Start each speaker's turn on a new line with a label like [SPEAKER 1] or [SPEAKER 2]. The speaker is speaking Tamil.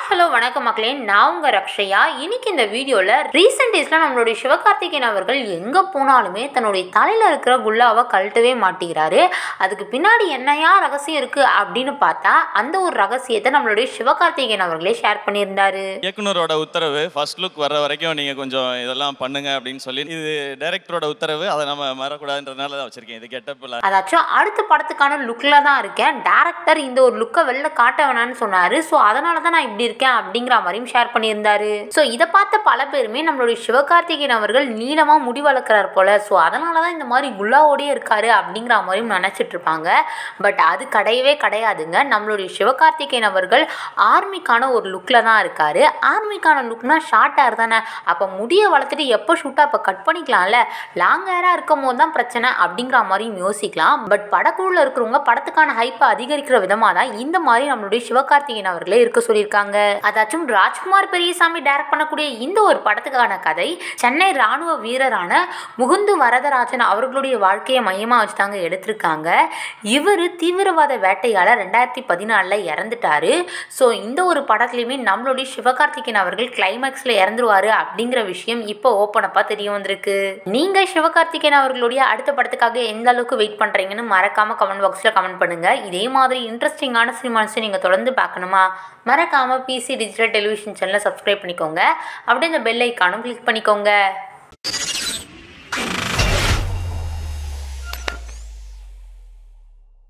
[SPEAKER 1] ஹலோ வணக்கம் மக்களே நான் உங்கள் ரக்ஷயா இன்னைக்கு இந்த வீடியோவில் ரீசெண்ட் டேஸில் நம்மளுடைய சிவகார்த்திகேயன் அவர்கள் எங்கே போனாலுமே தன்னுடைய தலையில் இருக்கிற குல்லாவை கழட்டவே மாட்டேங்கிறாரு அதுக்கு பின்னாடி என்னையா ரகசியம் இருக்குது அப்படின்னு பார்த்தா அந்த ஒரு ரகசியத்தை நம்மளுடைய சிவகார்த்திகேயன் அவர்களே ஷேர் பண்ணியிருந்தாரு
[SPEAKER 2] இயக்குனரோட உத்தரவு ஃபர்ஸ்ட் லுக் வர வரைக்கும் நீங்கள் கொஞ்சம் இதெல்லாம் பண்ணுங்க அப்படின்னு சொல்லி இது டைரக்டரோட உத்தரவு அதை நம்ம மறக்கூடாதுன்றதுனால தான் வச்சிருக்கேன் இது கெட்டப்பில்
[SPEAKER 1] அதாச்சும் அடுத்த படத்துக்கான லுக்கில் தான் இருக்கேன் டேரக்டர் இந்த ஒரு லுக்கை வெளில காட்ட வேணாம்னு சொன்னார் ஸோ அதனால தான் நான் இப்படி இருக்கேன் அப்படிங்கிற மாதிரியும் ஷேர் பண்ணியிருந்தாரு ஸோ இதை பார்த்த பல பேருமே நம்மளுடைய சிவகார்த்திகேயன் அவர்கள் நீளமாக முடி வளர்க்குறாரு போல ஸோ அதனால தான் இந்த மாதிரி குல்லாவோடயே இருக்காரு அப்படிங்கிற மாதிரியும் நினச்சிட்டு இருப்பாங்க பட் அது கிடையவே கிடையாதுங்க நம்மளுடைய சிவகார்த்திகேயன் அவர்கள் ஆர்மிக்கான ஒரு லுக்கில் தான் இருக்காரு ஆர்மிக்கான லுக்னா ஷார்ட் ஹேர் தானே அப்போ முடியை வளர்த்துட்டு எப்போ ஷூட்டாக இப்போ கட் பண்ணிக்கலாம்ல லாங் ஹேராக இருக்கும் போது தான் பிரச்சனை அப்படிங்கிற மாதிரியும் யோசிக்கலாம் பட் படக்குழுவில் இருக்கிறவங்க படத்துக்கான ஹைப்பை அதிகரிக்கிற விதமாக தான் இந்த மாதிரி நம்மளுடைய சிவகார்த்திகேயன் அவர்களே இருக்க சொல்லியிருக்காங்க அதாச்சும் ராஜ்குமார் பெரியசாமி டைரக்ட் பண்ணக்கூடிய இந்த ஒரு படத்துக்கான கதை சென்னை ராணுவ வீரரான முகுந்து வரதராஜன் அவர்களுடைய வாழ்க்கையை மையமாக வச்சு தாங்க எடுத்திருக்காங்க இவர் தீவிரவாத வேட்டையால் ரெண்டாயிரத்தி பதினாலில் இறந்துட்டாரு ஸோ இந்த ஒரு படத்துலையுமே நம்மளுடைய சிவகார்த்திகேயன் அவர்கள் கிளைமேக்ஸில் இறந்துருவாரு அப்படிங்கிற விஷயம் இப்போ ஓப்பனப்பாக தெரிய வந்திருக்கு நீங்கள் சிவகார்த்திகேயன் அவர்களுடைய அடுத்த படத்துக்காக எந்த அளவுக்கு வெயிட் பண்ணுறீங்கன்னு மறக்காமல் கமெண்ட் பாக்ஸில் கமெண்ட் பண்ணுங்கள் இதே மாதிரி இன்ட்ரெஸ்டிங்கான சினிமாஸை நீங்கள் தொடர்ந்து பார்க்கணுமா மறக்காமல் பிசி டிஜிட்டல் டெலிவிஷன் சேனலை சப்ஸ்கிரைப் பண்ணிக்கோங்க அப்படியே இந்த பெல் ஐக்கானும் கிளிக் பண்ணிக்கோங்க